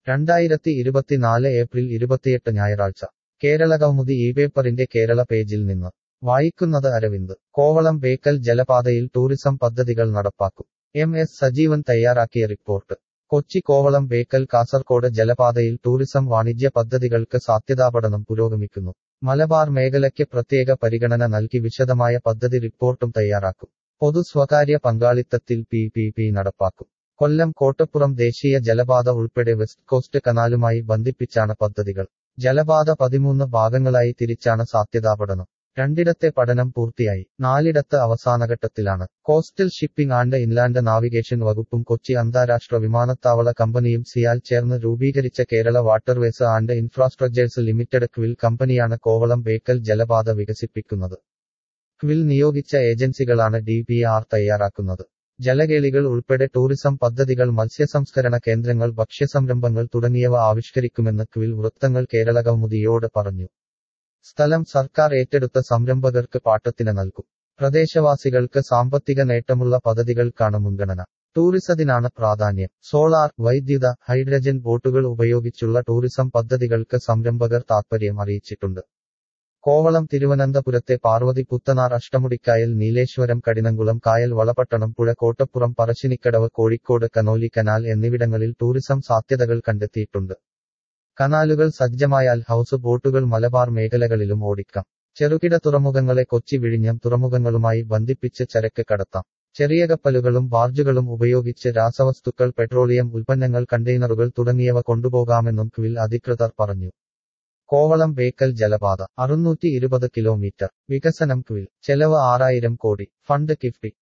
രണ്ടായിരത്തി ഇരുപത്തിനാല് ഏപ്രിൽ ഇരുപത്തിയെട്ട് ഞായറാഴ്ച കേരള കൗമുദി ഈ പേപ്പറിന്റെ കേരള പേജിൽ നിന്ന് വായിക്കുന്നത് അരവിന്ദ് കോവളം ബേക്കൽ ജലപാതയിൽ ടൂറിസം പദ്ധതികൾ നടപ്പാക്കും എം എസ് സജീവൻ തയ്യാറാക്കിയ റിപ്പോർട്ട് കൊച്ചി കോവളം ബേക്കൽ കാസർകോട് ജലപാതയിൽ ടൂറിസം വാണിജ്യ പദ്ധതികൾക്ക് സാധ്യതാപഠനം പുരോഗമിക്കുന്നു മലബാർ മേഖലയ്ക്ക് പ്രത്യേക പരിഗണന നൽകി വിശദമായ പദ്ധതി റിപ്പോർട്ടും തയ്യാറാക്കും പൊതു സ്വകാര്യ പങ്കാളിത്തത്തിൽ പി പി പി നടപ്പാക്കും കൊല്ലം കോട്ടപ്പുറം ദേശീയ ജലപാത ഉൾപ്പെടെ വെസ്റ്റ് കോസ്റ്റ് കനാലുമായി ബന്ധിപ്പിച്ചാണ് പദ്ധതികൾ ജലപാത പതിമൂന്ന് ഭാഗങ്ങളായി തിരിച്ചാണ് സാധ്യതാപഠനം രണ്ടിടത്തെ പഠനം പൂർത്തിയായി നാലിടത്ത് അവസാനഘട്ടത്തിലാണ് coastal shipping and inland navigation വകുപ്പും കൊച്ചി അന്താരാഷ്ട്ര വിമാനത്താവള കമ്പനിയും സിയാൽ ചേർന്ന് രൂപീകരിച്ച Kerala waterways and infrastructures limited KWIL കമ്പനിയാണ് കോവളം ബേക്കൽ ജലപാത വികസിപ്പിക്കുന്നത് ക്വിൽ നിയോഗിച്ച ഏജൻസികളാണ് ഡി പി ആർ തയ്യാറാക്കുന്നത് ജലകേളികൾ ഉൾപ്പെടെ ടൂറിസം പദ്ധതികൾ മത്സ്യസംസ്കരണ കേന്ദ്രങ്ങൾ ഭക്ഷ്യസംരംഭങ്ങൾ തുടങ്ങിയവ ആവിഷ്കരിക്കുമെന്ന് ക്വിൽ വൃത്തങ്ങൾ കേരള കൗമുദിയോട് പറഞ്ഞു സ്ഥലം സർക്കാർ ഏറ്റെടുത്ത സംരംഭകർക്ക് പാട്ടത്തിന് നൽകും പ്രദേശവാസികൾക്ക് സാമ്പത്തിക നേട്ടമുള്ള പദ്ധതികൾക്കാണ് മുൻഗണന ടൂറിസത്തിനാണ് പ്രാധാന്യം സോളാർ വൈദ്യുത ഹൈഡ്രജൻ ബോട്ടുകൾ ഉപയോഗിച്ചുള്ള ടൂറിസം പദ്ധതികൾക്ക് സംരംഭകർ താൽപര്യം അറിയിച്ചിട്ടുണ്ട് കോവളം തിരുവനന്തപുരത്തെ പാർവതി പുത്തനാർ അഷ്ടമുടിക്കായൽ നീലേശ്വരം കടിനംകുളം കായൽ വളപട്ടണം പുഴ കോട്ടപ്പുറം പറശ്ശിനിക്കടവ് കോഴിക്കോട് കനോലി കനാൽ എന്നിവിടങ്ങളിൽ ടൂറിസം സാധ്യതകൾ കണ്ടെത്തിയിട്ടുണ്ട് കനാലുകൾ സജ്ജമായാൽ ഹൗസ് ബോട്ടുകൾ മലബാർ മേഖലകളിലും ഓടിക്കാം ചെറുകിട തുറമുഖങ്ങളെ കൊച്ചി വിഴിഞ്ഞം തുറമുഖങ്ങളുമായി ബന്ധിപ്പിച്ച് ചരക്ക് കടത്താം ചെറിയ കപ്പലുകളും ബാർജുകളും ഉപയോഗിച്ച് രാസവസ്തുക്കൾ പെട്രോളിയം ഉൽപ്പന്നങ്ങൾ കണ്ടെയ്നറുകൾ തുടങ്ങിയവ കൊണ്ടുപോകാമെന്നും ക്വിൽ അധികൃതർ പറഞ്ഞു കോവളം ബേക്കൽ ജലപാത അറുന്നൂറ്റി ഇരുപത് കിലോമീറ്റർ വികസനം ക്വിൽ ചെലവ് ആറായിരം കോടി ഫണ്ട് കിഫ്ബി